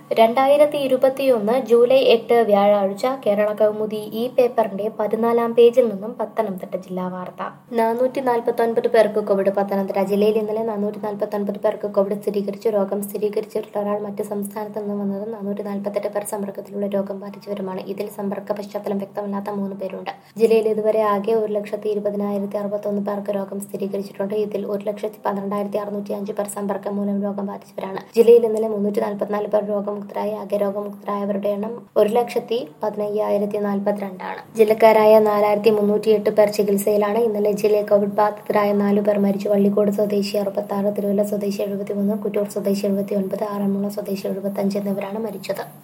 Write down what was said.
രണ്ടായിരത്തി ഇരുപത്തിയൊന്ന് ജൂലൈ എട്ട് വ്യാഴാഴ്ച കേരള കൗമുദി ഈ പേപ്പറിന്റെ പതിനാലാം പേജിൽ നിന്നും പത്തനംതിട്ട ജില്ലാ വാർത്ത നാനൂറ്റി നാൽപ്പത്തി ഒൻപത് പേർക്ക് കോവിഡ് പത്തനംതിട്ട ജില്ലയിൽ ഇന്നലെ നാനൂറ്റി നാൽപ്പത്തി ഒൻപത് പേർക്ക് കോവിഡ് സ്ഥിരീകരിച്ചു രോഗം സ്ഥിരീകരിച്ചിട്ടുള്ള ഒരാൾ മറ്റ് സംസ്ഥാനത്ത് നിന്ന് വന്നത് നാനൂറ്റി നാൽപ്പത്തെട്ട് പേർ സമ്പർക്കത്തിലൂടെ രോഗം ബാധിച്ചവരുമാണ് ഇതിൽ സമ്പർക്ക പശ്ചാത്തലം വ്യക്തമല്ലാത്ത മൂന്ന് പേരുണ്ട് ജില്ലയിൽ ഇതുവരെ ആകെ ഒരു ലക്ഷത്തി ഇരുപതിനായിരത്തി അറുപത്തൊന്ന് പേർക്ക് രോഗം സ്ഥിരീകരിച്ചിട്ടുണ്ട് ഇതിൽ ഒരു ലക്ഷത്തി പന്ത്രണ്ടായിരത്തി അറുന്നൂറ്റി അഞ്ച് പേർ സമ്പർക്കം മൂലം രോഗം ബാധിച്ചവരാണ് ജില്ലയിൽ ഇന്നലെ മുന്നൂറ്റി നാൽപ്പത്തിനാല് പേർ രോഗമുക്തരായി ആകെ രോഗമുക്തരായവരുടെ എണ്ണം ഒരു ലക്ഷത്തി പതിനയ്യായിരത്തി നാൽപ്പത്തിരണ്ടാണ് ജില്ലക്കാരായ നാലായിരത്തി മുന്നൂറ്റി എട്ട് പേർ ചികിത്സയിലാണ് ഇന്നലെ ജില്ലയിൽ കോവിഡ് ബാധിതരായ നാലു പേർ മരിച്ചു വള്ളിക്കോട് സ്വദേശി അറുപത്തി ആറ് തിരുവല്ല സ്വദേശി എഴുപത്തി മൂന്ന് കുറ്റൂർ സ്വദേശി എഴുപത്തി ഒൻപത് ആറന്മുള സ്വദേശി എഴുപത്തി അഞ്ച് എന്നിവരാണ് മരിച്ചത്